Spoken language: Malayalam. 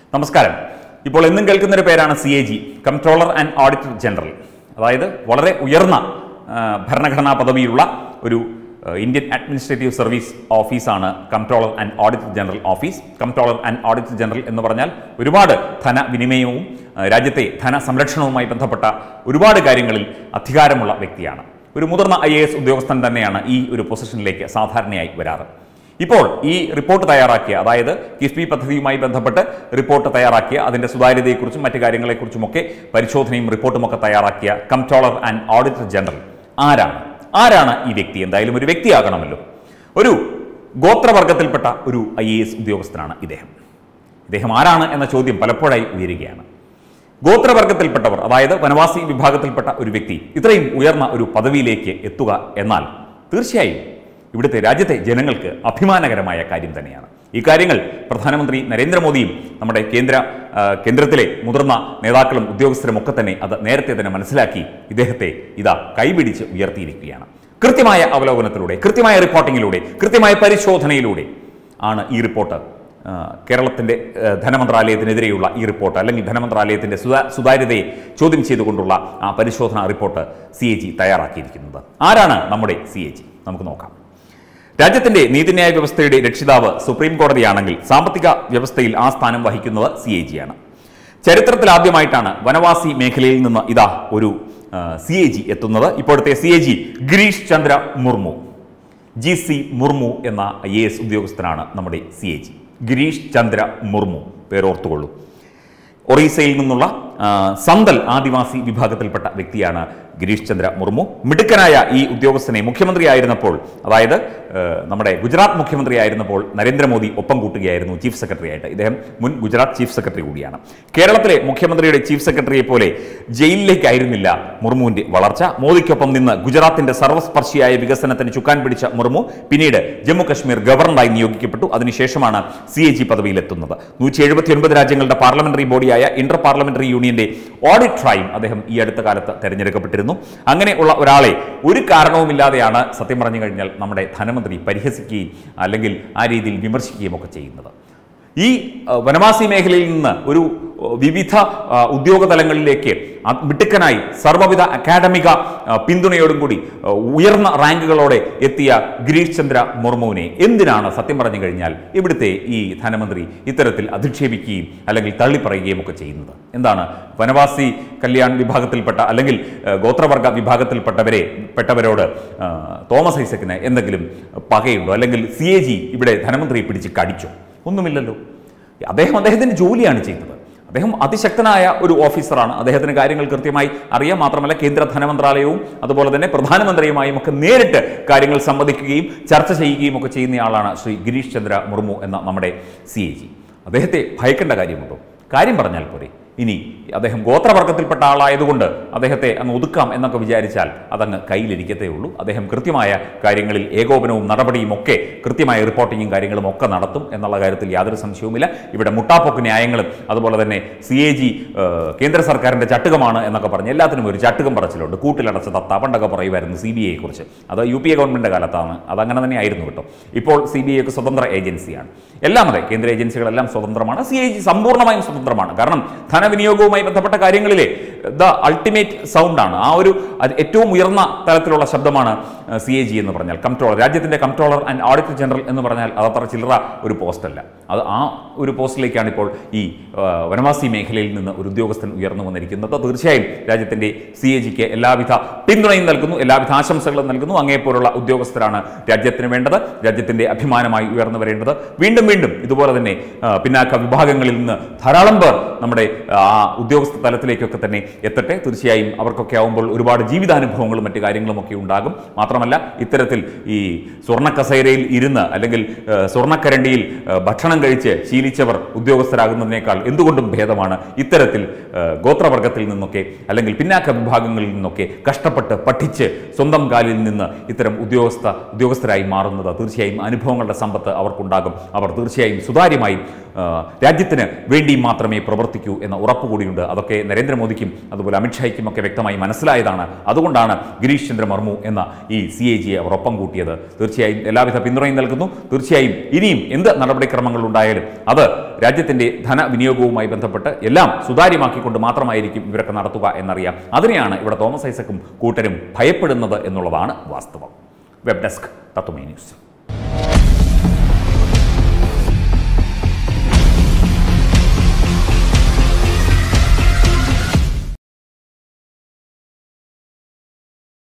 നമസ്കാരം ഇപ്പോൾ എന്നും കേൾക്കുന്ന ഒരു പേരാണ് C A G comptroller and auditor general അതായത് വളരെ ഉയർന്ന ആ, ഭരണഘടനാ പദവിയുള്ള ഒരു ആ, ഇന്ത്യൻ അഡ്മിനിസ്ട്രേറ്റീവ് സർവീസ് ഓഫീസാണ് comptroller and auditor general office comptroller and auditor general എന്ന് പറഞ്ഞാൽ ഒരുപാട് ധനവിനിമയവും ആ, രാജ്യത്തെ ധനസംരക്ഷണവുമായി ബന്ധപ്പെട്ട ഒരുപാട് കാര്യങ്ങളിൽ അധികാരമുള്ള വ്യക്തിയാണ് ഒരു മുതിർന്ന ഐ എ എസ് ഉദ്യോഗസ്ഥൻ തന്നെയാണ് ഈ ഒരു പൊസിഷനിലേക്ക് സാധാരണയായി വരാറ് ഇപ്പോൾ ഈ റിപ്പോർട്ട് തയ്യാറാക്കിയ അതായത് കിഫ്ബി പദ്ധതിയുമായി ബന്ധപ്പെട്ട് റിപ്പോർട്ട് തയ്യാറാക്കിയ അതിന്റെ സുതാര്യതയെക്കുറിച്ചും മറ്റു കാര്യങ്ങളെക്കുറിച്ചുമൊക്കെ പരിശോധനയും റിപ്പോർട്ടും ഒക്കെ തയ്യാറാക്കിയ കംട്രോളർ ആൻഡ് ഓഡിറ്റർ ജനറൽ ആരാണ് ആരാണ് ഈ വ്യക്തി എന്തായാലും ഒരു വ്യക്തിയാകണമല്ലോ ഒരു ഗോത്രവർഗത്തിൽപ്പെട്ട ഒരു ഐ എ എസ് ഉദ്യോഗസ്ഥനാണ് ഇദ്ദേഹം ഇദ്ദേഹം ആരാണ് എന്ന ചോദ്യം പലപ്പോഴായി ഉയരുകയാണ് ഗോത്രവർഗത്തിൽപ്പെട്ടവർ അതായത് വനവാസി വിഭാഗത്തിൽപ്പെട്ട ഒരു വ്യക്തി ഇത്രയും ഉയർന്ന ഒരു പദവിയിലേക്ക് എത്തുക എന്നാൽ തീർച്ചയായും ഇവിടുത്തെ രാജ്യത്തെ ജനങ്ങൾക്ക് അഭിമാനകരമായ കാര്യം തന്നെയാണ് ഈ കാര്യങ്ങൾ പ്രധാനമന്ത്രി നരേന്ദ്രമോദിയും നമ്മുടെ കേന്ദ്ര ആ, കേന്ദ്രത്തിലെ മുതിർന്ന നേതാക്കളും ഉദ്യോഗസ്ഥരും ഒക്കെ തന്നെ അത് നേരത്തെ തന്നെ മനസ്സിലാക്കി ഇദ്ദേഹത്തെ ഇതാ കൈപിടിച്ച് ഉയർത്തിയിരിക്കുകയാണ് കൃത്യമായ അവലോകനത്തിലൂടെ കൃത്യമായ റിപ്പോർട്ടിങ്ങിലൂടെ കൃത്യമായ പരിശോധനയിലൂടെ ആണ് ഈ റിപ്പോർട്ട് ആ, കേരളത്തിന്റെ ആ, ധനമന്ത്രാലയത്തിനെതിരെയുള്ള ഈ റിപ്പോർട്ട് അല്ലെങ്കിൽ ധനമന്ത്രാലയത്തിന്റെ സുതാ സുതാര്യതയെ ചോദ്യം ചെയ്തുകൊണ്ടുള്ള ആ പരിശോധനാ റിപ്പോർട്ട് സി എ ജി തയ്യാറാക്കിയിരിക്കുന്നത് ആരാണ് നമ്മുടെ സി എ ജി നമുക്ക് നോക്കാം രാജ്യത്തിന്റെ നീതിന്യായ വ്യവസ്ഥയുടെ രക്ഷിതാവ് സുപ്രീം കോടതിയാണെങ്കിൽ സാമ്പത്തിക വ്യവസ്ഥയിൽ ആ സ്ഥാനം വഹിക്കുന്നത് സി എ ജിയാണ് ചരിത്രത്തിൽ ആദ്യമായിട്ടാണ് വനവാസി മേഖലയിൽ നിന്ന് ഇതാ ഒരു സി എ ജി എത്തുന്നത് ഇപ്പോഴത്തെ C A G Girish Chandra Murmu G C Murmu എന്ന ഐ എ എസ് ഉദ്യോഗസ്ഥനാണ് നമ്മുടെ C A G Girish Chandra Murmu പേരോർത്തുകൊള്ളൂ ഒറീസയിൽ നിന്നുള്ള ആ, സന്തൽ ആദിവാസി വിഭാഗത്തിൽപ്പെട്ട വ്യക്തിയാണ് ഗിരീഷ് ചന്ദ്ര മുർമു മിടുക്കനായ ഈ ഉദ്യോഗസ്ഥനെ മുഖ്യമന്ത്രിയായിരുന്നപ്പോൾ അതായത് ആ, നമ്മുടെ ഗുജറാത്ത് മുഖ്യമന്ത്രി ആയിരുന്നപ്പോൾ നരേന്ദ്രമോദി ഒപ്പം കൂട്ടുകയായിരുന്നു ചീഫ് സെക്രട്ടറി ആയിട്ട് ഇദ്ദേഹം മുൻ ഗുജറാത്ത് ചീഫ് സെക്രട്ടറി കൂടിയാണ് കേരളത്തിലെ മുഖ്യമന്ത്രിയുടെ ചീഫ് സെക്രട്ടറിയെ പോലെ ജയിലിലേക്കായിരുന്നില്ല മുർമുവിന്റെ വളർച്ച മോദിക്കൊപ്പം നിന്ന് ഗുജറാത്തിന്റെ സർവസ്പർശിയായ വികസനത്തിന് ചുക്കാൻ പിടിച്ച മുർമു പിന്നീട് ജമ്മു കശ്മീർ ഗവർണറായി നിയോഗിക്കപ്പെട്ടു അതിനുശേഷമാണ് സി എ ജി പദവിയിലെത്തുന്നത് നൂറ്റി എഴുപത്തി ഒൻപത് രാജ്യങ്ങളുടെ പാർലമെന്ററി ബോഡിയായ ഇന്റർ പാർലമെന്ററി യൂണിയന്റെ ഓഡിറ്ററായും അദ്ദേഹം ഈ അടുത്ത കാലത്ത് തെരഞ്ഞെടുക്കപ്പെട്ടിരുന്നു അങ്ങനെയുള്ള ഒരാളെ ഒരു കാരണവുമില്ലാതെയാണ് സത്യം പറഞ്ഞു കഴിഞ്ഞാൽ നമ്മുടെ ധനമന്ത്രി പരിഹസിക്കുകയും അല്ലെങ്കിൽ ആ രീതിയിൽ വിമർശിക്കുകയും ഒക്കെ ചെയ്യുന്നത് ഈ അഹ്, വനവാസി മേഖലയിൽ നിന്ന് ഒരു അഹ്, വിവിധ അഹ്, ഉദ്യോഗ തലങ്ങളിലേക്ക് അ- മിടുക്കനായി സർവ്വവിധ അക്കാഡമിക അഹ്, പിന്തുണയോടും കൂടി അഹ്, ഉയർന്ന റാങ്കുകളോടെ എത്തിയ ഗിരീഷ് ചന്ദ്ര മുർമുവിനെ എന്തിനാണ് സത്യം പറഞ്ഞു കഴിഞ്ഞാൽ ഇവിടുത്തെ ഈ ധനമന്ത്രി ഇത്തരത്തിൽ അധിക്ഷേപിക്കുകയും അല്ലെങ്കിൽ തള്ളിപ്പറയുകയും ഒക്കെ ചെയ്യുന്നത് എന്താണ് വനവാസി കല്യാൺ വിഭാഗത്തിൽപ്പെട്ട അല്ലെങ്കിൽ അഹ്, ഗോത്രവർഗ വിഭാഗത്തിൽപ്പെട്ടവരെ പെട്ടവരോട് അഹ്, തോമസ് ഐസക്കിന് എന്തെങ്കിലും പകയുണ്ടോ അല്ലെങ്കിൽ സി എ ജി ഇവിടെ ധനമന്ത്രിയെ പിടിച്ച് കടിച്ചോ ഒന്നുമില്ലല്ലോ അദ്ദേഹം അദ്ദേഹത്തിന്റെ ജോലിയാണ് ചെയ്യുന്നത് അദ്ദേഹം അതിശക്തനായ ഒരു ഓഫീസറാണ് അദ്ദേഹത്തിന് കാര്യങ്ങൾ കൃത്യമായി അറിയാം മാത്രമല്ല കേന്ദ്ര ധനമന്ത്രാലയവും അതുപോലെ തന്നെ പ്രധാനമന്ത്രിയുമായും ഒക്കെ നേരിട്ട് കാര്യങ്ങൾ സംവദിക്കുകയും ചർച്ച ചെയ്യുകയും ഒക്കെ ചെയ്യുന്നയാളാണ് ശ്രീ ഗിരീഷ് ചന്ദ്ര മുർമു എന്ന നമ്മുടെ സി എ ജി അദ്ദേഹത്തെ ഭയക്കേണ്ട കാര്യമുണ്ടോ കാര്യം പറഞ്ഞാൽ പോരെ ഇനി അദ്ദേഹം ഗോത്രവർഗത്തിൽപ്പെട്ട ആളായതുകൊണ്ട് അദ്ദേഹത്തെ അങ്ങ് ഒതുക്കാം എന്നൊക്കെ വിചാരിച്ചാൽ അതങ്ങ് കയ്യിലിരിക്കത്തേ ഉള്ളൂ അദ്ദേഹം കൃത്യമായ കാര്യങ്ങളിൽ ഏകോപനവും നടപടിയും ഒക്കെ കൃത്യമായ റിപ്പോർട്ടിങ്ങും കാര്യങ്ങളും ഒക്കെ നടത്തും എന്നുള്ള കാര്യത്തിൽ യാതൊരു സംശയവുമില്ല ഇവിടെ മുട്ടാപ്പൊക്ക് ന്യായങ്ങളും അതുപോലെ തന്നെ സി എ ജി കേന്ദ്ര സർക്കാരിന്റെ ചട്ടുകമാണ് എന്നൊക്കെ പറഞ്ഞ് എല്ലാത്തിനും ഒരു ചട്ടുകം പറച്ചിലുണ്ട് കൂട്ടിലടച്ച തത്ത പണ്ടൊക്കെ പറയുമായിരുന്നു സി ബി ഐയെ കുറിച്ച് അത് യു പി എ ഗവൺമെന്റിന്റെ കാലത്താണ് അതങ്ങനെ തന്നെ ആയിരുന്നു കേട്ടോ ഇപ്പോൾ സി ബി ഐ ഒക്കെ സ്വതന്ത്ര ഏജൻസിയാണ് എല്ലാം അതെ കേന്ദ്ര ഏജൻസികളെല്ലാം സ്വതന്ത്രമാണ് സി ഐ ജി സമ്പൂർണ്ണമായും സ്വതന്ത്രമാണ് കാരണം ധനവിനിയോഗവുമായി ബന്ധപ്പെട്ട കാര്യങ്ങളിലെ ദ അൾട്ടിമേറ്റ് സൗണ്ടാണ് ആ ഒരു അത് ഏറ്റവും ഉയർന്ന തലത്തിലുള്ള ശബ്ദമാണ് സി എ ജി എന്ന് പറഞ്ഞാൽ കംട്രോളർ രാജ്യത്തിന്റെ കംട്രോളർ ആൻഡ് ഓഡിറ്റർ ജനറൽ എന്ന് പറഞ്ഞാൽ അതത്ര ചില്ലറ ഒരു പോസ്റ്റല്ല അത് ആ ഒരു പോസ്റ്റിലേക്കാണ് ഇപ്പോൾ ഈ ആ, വനവാസി മേഖലയിൽ നിന്ന് ഒരു ഉദ്യോഗസ്ഥൻ ഉയർന്നു വന്നിരിക്കുന്നത് തീർച്ചയായും രാജ്യത്തിന്റെ സി എ ജിക്ക് എല്ലാവിധ പിന്തുണയും നൽകുന്നു എല്ലാവിധ ആശംസകളും നൽകുന്നു അങ്ങേപ്പോലുള്ള ഉദ്യോഗസ്ഥരാണ് രാജ്യത്തിന് വേണ്ടത് രാജ്യത്തിന്റെ അഭിമാനമായി ഉയർന്നു വരേണ്ടത് വീണ്ടും വീണ്ടും ഇതുപോലെ തന്നെ ആ, പിന്നാക്ക വിഭാഗങ്ങളിൽ നിന്ന് ധാരാളം പേർ നമ്മുടെ ആ ഉദ്യോഗസ്ഥ തലത്തിലേക്കൊക്കെ തന്നെ എത്തട്ടെ തീർച്ചയായും അവർക്കൊക്കെ ആവുമ്പോൾ ഒരുപാട് ജീവിതാനുഭവങ്ങളും മറ്റു കാര്യങ്ങളും ഒക്കെ ഉണ്ടാകും മാത്രമല്ല ഇത്തരത്തിൽ ഈ സ്വർണ്ണക്കസേരയിൽ ഇരുന്ന് അല്ലെങ്കിൽ ആ, സ്വർണ്ണക്കരണ്ടിയിൽ ആ, ഭക്ഷണം കഴിച്ച് ശീലിച്ചവർ ഉദ്യോഗസ്ഥരാകുന്നതിനേക്കാൾ എന്തുകൊണ്ടും ഭേദമാണ് ഇത്തരത്തിൽ ആ, ഗോത്രവർഗത്തിൽ നിന്നൊക്കെ അല്ലെങ്കിൽ പിന്നാക്ക വിഭാഗങ്ങളിൽ നിന്നൊക്കെ കഷ്ടപ്പെട്ട് പഠിച്ച് സ്വന്തം കാലിൽ നിന്ന് ഇത്തരം ഉദ്യോഗസ്ഥ ഉദ്യോഗസ്ഥരായി മാറുന്നത് തീർച്ചയായും അനുഭവങ്ങളുടെ സമ്പത്ത് അവർക്കുണ്ടാകും അവർ തീർച്ചയായും സുതാര്യമായും ആ, രാജ്യത്തിന് വേണ്ടി മാത്രമേ പ്രവർത്തിക്കൂ എന്ന ഉറപ്പ് കൂടിയുണ്ട് അതൊക്കെ നരേന്ദ്രമോദിക്കും അതുപോലെ അമിത്ഷായ്ക്കും ഒക്കെ വ്യക്തമായി മനസ്സിലായതാണ് അതുകൊണ്ടാണ് ഗിരീഷ് ചന്ദ്ര മർമു എന്ന ഈ സി എ ജിയെ അവർ ഒപ്പം കൂട്ടിയത് തീർച്ചയായും എല്ലാവിധ പിന്തുണയും നൽകുന്നു തീർച്ചയായും ഇനിയും എന്ത് നടപടിക്രമങ്ങൾ ഉണ്ടായാലും അത് രാജ്യത്തിൻ്റെ ധനവിനിയോഗവുമായി ബന്ധപ്പെട്ട് എല്ലാം സുതാര്യമാക്കിക്കൊണ്ട് മാത്രമായിരിക്കും ഇവരൊക്കെ നടത്തുക എന്നറിയാം അതിനെയാണ് ഇവിടെ തോമസ് ഐസക്കും കൂട്ടരും ഭയപ്പെടുന്നത് എന്നുള്ളതാണ് വാസ്തവം വെബ് ഡെസ്ക് തത്വമേ ന്യൂസ്